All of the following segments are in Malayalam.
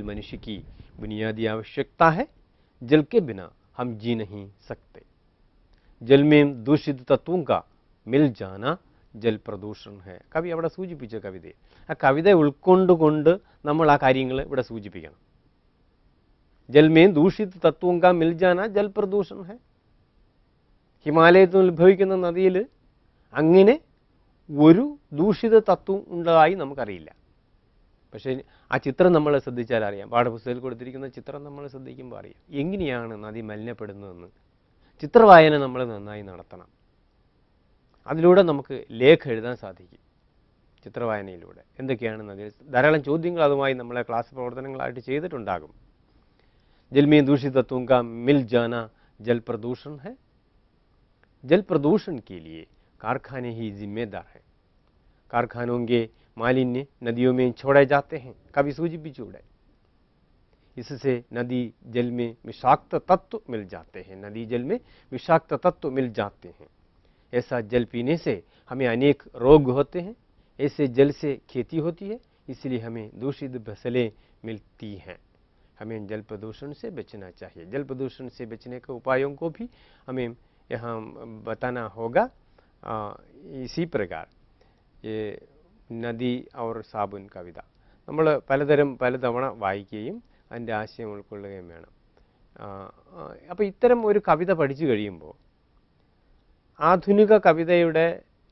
मनुष्य की बुनियादी आवश्यकता है जल के बिना हम जी नहीं सकते जल में दूषित तत्वों का मिल जाना ജൽ പ്രദൂഷൺ ഹെ കവി അവിടെ സൂചിപ്പിച്ച കവിതയെ ആ കവിത ഉൾക്കൊണ്ടുകൊണ്ട് നമ്മൾ ആ കാര്യങ്ങൾ ഇവിടെ സൂചിപ്പിക്കണം ജൽമേം ദൂഷിത് തത്വം കാ മിൽ ജാന ജൽ പ്രദൂഷൺ ഹെ ഹിമാലയത്തിൽ നിന്ന് ഉത്ഭവിക്കുന്ന നദിയിൽ അങ്ങനെ ഒരു ദൂഷിത തത്വം ഉള്ളതായി നമുക്കറിയില്ല പക്ഷേ ആ ചിത്രം നമ്മൾ ശ്രദ്ധിച്ചാൽ അറിയാം പാഠപുസ്തകത്തിൽ കൊടുത്തിരിക്കുന്ന ചിത്രം നമ്മൾ ശ്രദ്ധിക്കുമ്പോൾ അറിയാം എങ്ങനെയാണ് നദി മലിനപ്പെടുന്നതെന്ന് ചിത്രവായന നമ്മൾ നന്നായി നടത്തണം അതിലൂടെ നമുക്ക് ലേഖ എഴുതാൻ സാധിക്കും ചിത്രവായനയിലൂടെ എന്തൊക്കെയാണ് നദി ധാരാളം ചോദ്യങ്ങൾ അതുമായി നമ്മളെ ക്ലാസ് പ്രവർത്തനങ്ങളായിട്ട് ചെയ്തിട്ടുണ്ടാകും जल में दूषित तत्वों का मिल जाना जल प्रदूषण है जल प्रदूषण के लिए कारखाने ही जिम्मेदार हैं कारखानों के मालिन्य नदियों में छोड़े जाते हैं कभी सूचिപ്പിച്ചൂടെ इससे नदी जल में विषाक्त तत्व मिल जाते हैं नदी जल में विषाक्त तत्व मिल जाते हैं ऐसा जल पीने से हमें अनेक रोग होते हैं ऐसे जल से खेती होती है इसलिए हमें दूषित फसलें मिलती हैं हमें जल प्रदूषण से बचना चाहिए जल प्रदूषण से बचने के उपायों को भी हमें यहाँ बताना होगा आ, इसी प्रकार ये നദി ഔർ സാബുൻ കവിത നമ്മൾ പലതരം പലതവണ വായിക്കുകയും അതിൻ്റെ ആശയം ഉൾക്കൊള്ളുകയും വേണം അപ്പോൾ ഇത്തരം ഒരു കവിത പഠിച്ചു കഴിയുമ്പോൾ ആധുനിക കവിതയുടെ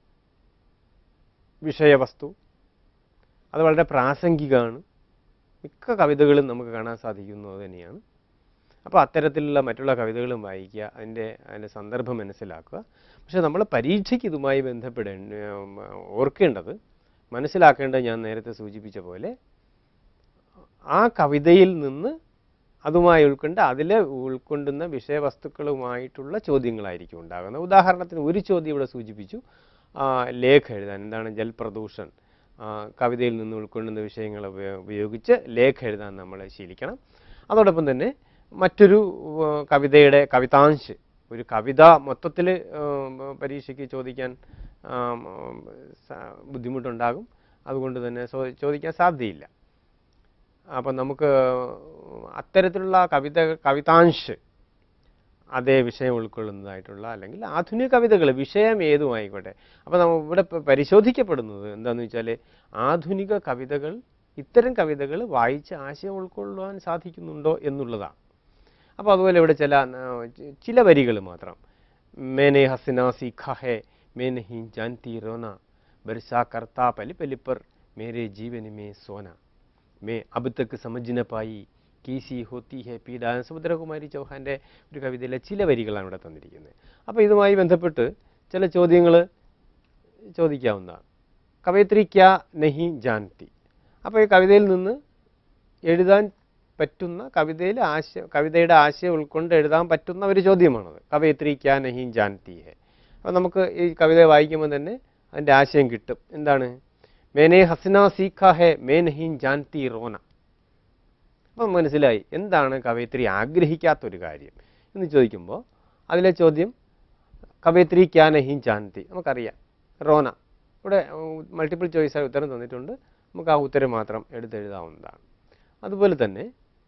വിഷയവസ്തു അത് വളരെ പ്രാസംഗികമാണ് മിക്ക കവിതകളും നമുക്ക് കാണാൻ സാധിക്കുന്നത് തന്നെയാണ് അപ്പോൾ അത്തരത്തിലുള്ള മറ്റുള്ള കവിതകളും വായിക്കുക അതിൻ്റെ അതിൻ്റെ സന്ദർഭം മനസ്സിലാക്കുക പക്ഷേ നമ്മൾ പരീക്ഷയ്ക്ക് ഇതുമായി ബന്ധപ്പെടേ ഓർക്കേണ്ടത് മനസ്സിലാക്കേണ്ടത് ഞാൻ നേരത്തെ സൂചിപ്പിച്ച പോലെ ആ കവിതയിൽ നിന്ന് അതുമായി ഉൾക്കൊണ്ട് അതിൽ ഉൾക്കൊണ്ടുന്ന വിഷയവസ്തുക്കളുമായിട്ടുള്ള ചോദ്യങ്ങളായിരിക്കും ഉണ്ടാകുന്നത് ഉദാഹരണത്തിന് ഒരു ചോദ്യം ഇവിടെ സൂചിപ്പിച്ചു ആ, ലേഖ എഴുതാൻ എന്താണ് ജൽ പ്രദൂഷൺ ആ, കവിതയിൽ നിന്ന് ഉൾക്കൊള്ളുന്ന വിഷയങ്ങൾ ഉപയോ- ഉപയോഗിച്ച് ലേഖ എഴുതാൻ നമ്മൾ ശീലിക്കണം അതോടൊപ്പം തന്നെ മറ്റൊരു ആ, കവിതയുടെ കവിതാംശ് ഒരു കവിത മൊത്തത്തിൽ പരീക്ഷയ്ക്ക് ചോദിക്കാൻ ആ, ഉം, സ- ബുദ്ധിമുട്ടുണ്ടാകും അതുകൊണ്ട് തന്നെ സോ- ചോദിക്കാൻ സാധ്യതയില്ല അപ്പം നമുക്ക് അത്തരത്തിലുള്ള കവിത കവിതാംശ് അതേ വിഷയം ഉൾക്കൊള്ളുന്നതായിട്ടുള്ള അല്ലെങ്കിൽ ആധുനിക കവിതകൾ വിഷയം ഏതും ആയിക്കോട്ടെ അപ്പോൾ നമ്മൾ ഇവിടെ പ- പരിശോധിക്കപ്പെടുന്നത് എന്താണെന്ന് വെച്ചാൽ ആധുനിക കവിതകൾ ഇത്തരം കവിതകൾ വായിച്ച് ആശയം ഉൾക്കൊള്ളുവാൻ സാധിക്കുന്നുണ്ടോ എന്നുള്ളതാണ് അപ്പോൾ അതുപോലെ ഇവിടെ ചില ആ, ചി- ചില വരികൾ മാത്രം മേനെ ഹസിന സീഖ ഹെ മേ നഹി ജാൻതി റോന ബർസാ കർത്താ പലി പലി पर मेरे जीवन में सोना मैं अब तक समझ न पाई കീസി ഹോത്തി ഹെ പീഡ സുഭദ്രകുമാരി ചൗഹാൻ്റെ ഒരു കവിതയിലെ ചില വരികളാണ് ഇവിടെ തന്നിരിക്കുന്നത് അപ്പോൾ ഇതുമായി ബന്ധപ്പെട്ട് ചില ചോദ്യങ്ങൾ ചോദിക്കാവുന്നതാണ് കവയത്രി ക്യാ നഹി ജാൻതി അപ്പോൾ ഈ കവിതയിൽ നിന്ന് എഴുതാൻ പറ്റുന്ന കവിതയിൽ ആശയ കവിതയുടെ ആശയം ഉൾക്കൊണ്ട് എഴുതാൻ പറ്റുന്ന ഒരു ചോദ്യമാണത് കവയത്രി ക്യാ നഹി ജാൻതി ഹെ അപ്പോൾ നമുക്ക് ഈ കവിത വായിക്കുമ്പോൾ തന്നെ അതിൻ്റെ ആശയം കിട്ടും എന്താണ് മേനെ ഹസന സീഖ ഹെ മേ നഹി ജാൻതി റോന അപ്പം മനസ്സിലായി എന്താണ് കവയിത്രി ആഗ്രഹിക്കാത്തൊരു കാര്യം എന്ന് ചോദിക്കുമ്പോൾ അതിലെ ചോദ്യം കവയിത്രി ക്യാ നഹി ജാൻതി നമുക്കറിയാം റോന ഇവിടെ മൾട്ടിപ്പിൾ ചോയ്സായി ഉത്തരം തന്നിട്ടുണ്ട് നമുക്ക് ആ ഉത്തരം മാത്രം എടുത്തെഴുതാവുന്നതാണ് അതുപോലെ തന്നെ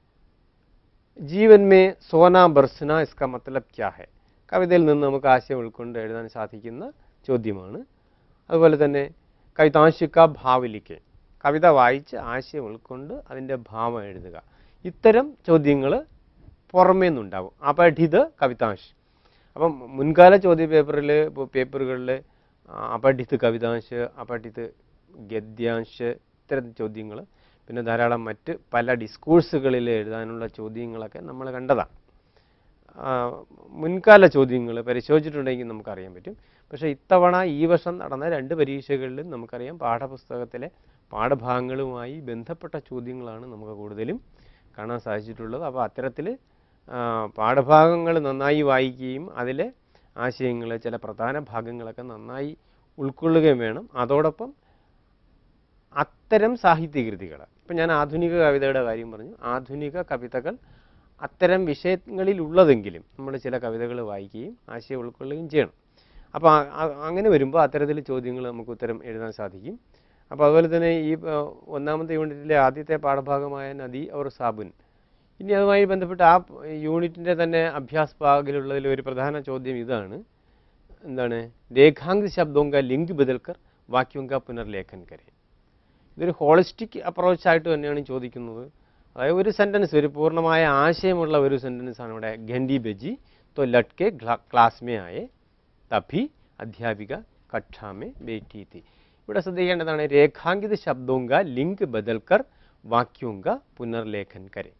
ജീവൻ മേ സോന ബർസന ഇസ്ക മത്തലബ് ക്യാ ഹെ കവിതയിൽ നിന്ന് നമുക്ക് ആശയം ഉൾക്കൊണ്ട് എഴുതാൻ സാധിക്കുന്ന ചോദ്യമാണ് അതുപോലെ തന്നെ കവിതാംശിക്ക ഭാവലിക്ക് കവിത വായിച്ച് ആശയം ഉൾക്കൊണ്ട് അതിൻ്റെ ഭാവം എഴുതുക ഇത്തരം ചോദ്യങ്ങൾ പുറമേ നിന്നുണ്ടാവും അപഠിത കവിതാംശ് അപ്പം മുൻകാല ചോദ്യ പേപ്പറിൽ പേപ്പറുകളിൽ അപഠിത് കവിതാംശ് അപഠിത് ഗദ്യാംശ് ഇത്തരം ചോദ്യങ്ങൾ പിന്നെ ധാരാളം മറ്റ് പല ഡിസ്കോഴ്സുകളിൽ എഴുതാനുള്ള ചോദ്യങ്ങളൊക്കെ നമ്മൾ കണ്ടതാണ് ആ, മുൻകാല ചോദ്യങ്ങൾ പരിശോധിച്ചിട്ടുണ്ടെങ്കിൽ നമുക്കറിയാൻ പറ്റും പക്ഷേ ഇത്തവണ ഈ വർഷം നടന്ന രണ്ട് പരീക്ഷകളിലും നമുക്കറിയാം പാഠപുസ്തകത്തിലെ പാഠഭാഗങ്ങളുമായി ബന്ധപ്പെട്ട ചോദ്യങ്ങളാണ് നമുക്ക് കൂടുതലും കാണാൻ സാധിച്ചിട്ടുള്ളത് അപ്പോൾ അത്തരത്തിൽ പാഠഭാഗങ്ങൾ നന്നായി വായിക്കുകയും അതിലെ ആശയങ്ങൾ ചില പ്രധാന ഭാഗങ്ങളൊക്കെ നന്നായി ഉൾക്കൊള്ളുകയും വേണം അതോടൊപ്പം അത്തരം സാഹിത്യകൃതികൾ ഇപ്പം ഞാൻ ആധുനിക കവിതയുടെ കാര്യം പറഞ്ഞു ആധുനിക കവിതകൾ അത്തരം വിഷയങ്ങളിൽ ഉള്ളതെങ്കിലും നമ്മൾ ചില കവിതകൾ വായിക്കുകയും ആശയം ഉൾക്കൊള്ളുകയും ചെയ്യണം അപ്പോൾ ആ- ആ- അങ്ങനെ വരുമ്പോൾ അത്തരത്തിൽ ചോദ്യങ്ങൾ നമുക്ക് ഉത്തരം എഴുതാൻ സാധിക്കും അപ്പോൾ അതുപോലെ തന്നെ ഈ ആ, ഒന്നാമത്തെ യൂണിറ്റിലെ ആദ്യത്തെ പാഠഭാഗമായ നദി അവർ സാബുൻ ഇനി അതുമായി ബന്ധപ്പെട്ട് ആ യൂണിറ്റിൻ്റെ തന്നെ അഭ്യാസ് ഭാഗിലുള്ളതിൽ ഒരു പ്രധാന ചോദ്യം ഇതാണ് എന്താണ് രേഖാങ്ക് ശബ്ദോങ്ക ലിങ്ക് ബദൽക്കർ വാക്യോങ്ക പുനർലേഖൻ കരെ ഇതൊരു ഹോളിസ്റ്റിക് അപ്രോച്ചായിട്ട് തന്നെയാണ് ചോദിക്കുന്നത് അതായത് ഒരു സെൻറ്റൻസ് ഒരു പൂർണ്ണമായ ആശയമുള്ള ഒരു സെൻറ്റൻസ് ആണ് ഇവിടെ ഗൻഡി ബജി തോ ലട്കെ ക്ലാസ് മേ ആയേ തഭി അധ്യാപിക കക്ഷാമേ ബേറ്റി തി ഇവിടെ ശ്രദ്ധിക്കേണ്ടതാണ് രേഖാങ്കിത ശബ്ദോങ്ക ലിങ്ക് ബദൽക്കർ വാക്യോങ്ക പുനർലേഖൻ കരെ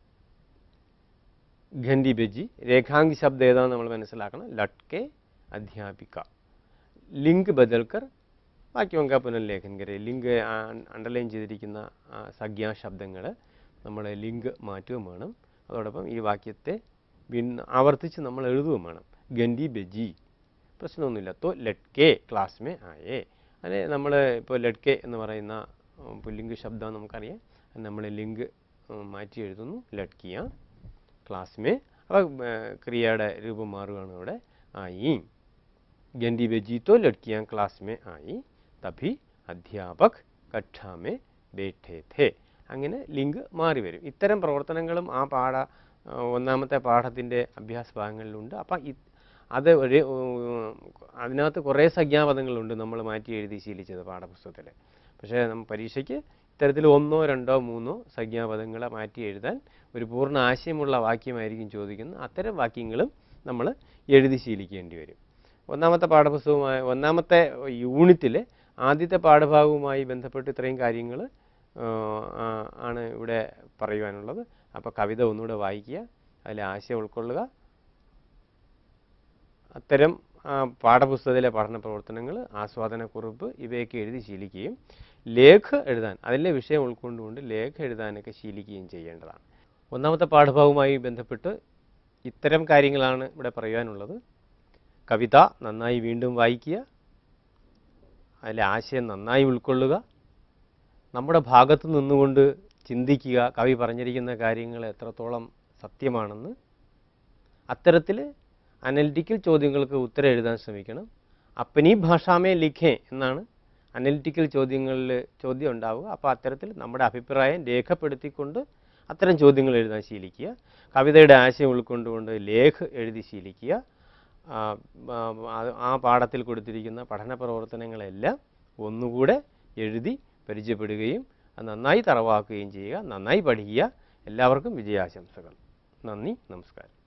ഖൻഡി ബജി രേഖാങ്കി ശബ്ദം ഏതാണെന്ന് നമ്മൾ മനസ്സിലാക്കണം ലട്കെ അധ്യാപിക ലിങ്ക് ബദൽക്കർ വാക്യോങ്ക പുനർലേഖൻ കരെ ലിങ്ക് അണ്ടർലൈൻ ചെയ്തിരിക്കുന്ന ആ, സംജ്ഞാശബ്ദങ്ങൾ നമ്മൾ ലിങ്ക് മാറ്റുകയും വേണം അതോടൊപ്പം ഈ വാക്യത്തെ വീണ്ടും ആവർത്തിച്ച് നമ്മൾ എഴുതുകയും വേണം ഗൻഡി ബജി പ്രശ്നമൊന്നുമില്ല തോ ലട്കെ ക്ലാസ് മേ ആയേ അല്ലെ നമ്മൾ ഇപ്പോൾ ലട്കെ എന്ന് പറയുന്ന ഉം, പുല്ലിംഗ് ശബ്ദം നമുക്കറിയാം അത് നമ്മൾ ലിങ്ക് ഉം, മാറ്റി എഴുതുന്നു ലട്കിയ ക്ലാസ് മേ അപ്പോൾ ക്രിയയുടെ രൂപം മാറുകയാണ് ഇവിടെ ആയി ഗൻഡി ബജി തോ ലട്കിയാ ക്ലാസ് മേ ആയി തഭി അധ്യാപക് കക്ഷാ മേ ബേഠേ ഥേ അങ്ങനെ ലിങ്ക് മാറി വരും ഇത്തരം പ്രവർത്തനങ്ങളും ആ പാഠ ആ, ഒന്നാമത്തെ പാഠത്തിൻ്റെ അഭ്യാസ ഭാഗങ്ങളിലുണ്ട് അപ്പം ഇത് അത് ഒരു ഉം, അതിനകത്ത് കുറേ സംജ്ഞാപദങ്ങളുണ്ട് നമ്മൾ മാറ്റി എഴുതി ശീലിച്ചത് പാഠപുസ്തകത്തിൽ പക്ഷേ നമ്മ പരീക്ഷയ്ക്ക് ഇത്തരത്തിൽ ഒന്നോ രണ്ടോ മൂന്നോ സംജ്ഞാപദങ്ങളെ മാറ്റി എഴുതാൻ ഒരു പൂർണ്ണ ആശയമുള്ള വാക്യമായിരിക്കും ചോദിക്കുന്നത് അത്തരം വാക്യങ്ങളും നമ്മൾ എഴുതി ശീലിക്കേണ്ടി വരും ഒന്നാമത്തെ പാഠപുസ്തകവുമായി ഒന്നാമത്തെ യൂണിറ്റിലെ ആദ്യത്തെ പാഠഭാഗവുമായി ബന്ധപ്പെട്ട് ഇത്രയും കാര്യങ്ങൾ ആണ് ഇവിടെ പറയുവാനുള്ളത് അപ്പോൾ കവിത ഒന്നുകൂടെ വായിക്കുക അതിലെ ആശയം ഉൾക്കൊള്ളുക അത്തരം ആ, പാഠപുസ്തകത്തിലെ പഠന പ്രവർത്തനങ്ങൾ ആസ്വാദനക്കുറിപ്പ് ഇവയൊക്കെ എഴുതി ശീലിക്കുകയും ലേഖ എഴുതാൻ അതിലെ വിഷയം ഉൾക്കൊണ്ടുകൊണ്ട് ലേഖ എഴുതാനൊക്കെ ശീലിക്കുകയും ചെയ്യേണ്ടതാണ് ഒന്നാമത്തെ പാഠഭാഗവുമായി ബന്ധപ്പെട്ട് ഇത്തരം കാര്യങ്ങളാണ് ഇവിടെ പറയുവാനുള്ളത് കവിത നന്നായി വീണ്ടും വായിക്കുക അതിലെ ആശയം നന്നായി ഉൾക്കൊള്ളുക നമ്മുടെ ഭാഗത്ത് നിന്നുകൊണ്ട് ചിന്തിക്കുക കവി പറഞ്ഞിരിക്കുന്ന കാര്യങ്ങൾ എത്രത്തോളം സത്യമാണെന്ന് അത്തരത്തിൽ അനലിറ്റിക്കൽ ചോദ്യങ്ങൾക്ക് ഉത്തരം എഴുതാൻ ശ്രമിക്കണം അപ്പനീ ഭാഷാമേ ലിഖേ എന്നാണ് അനലിറ്റിക്കൽ ചോദ്യങ്ങളിൽ ചോദ്യം ഉണ്ടാവുക അപ്പോൾ അത്തരത്തിൽ നമ്മുടെ അഭിപ്രായം രേഖപ്പെടുത്തിക്കൊണ്ട് അത്തരം ചോദ്യങ്ങൾ എഴുതാൻ ശീലിക്കുക കവിതയുടെ ആശയം ഉൾക്കൊണ്ടുകൊണ്ട് ലേഖ എഴുതി ശീലിക്കുക ആ, ആ, ആ- ആ പാഠത്തിൽ കൊടുത്തിരിക്കുന്ന പഠന പ്രവർത്തനങ്ങളെല്ലാം ഒന്നുകൂടെ എഴുതി പരിചയപ്പെടുകയും അത് നന്നായി തറവാക്കുകയും ചെയ്യുക നന്നായി പഠിക്കുക എല്ലാവർക്കും വിജയാശംസകൾ നന്ദി നമസ്കാരം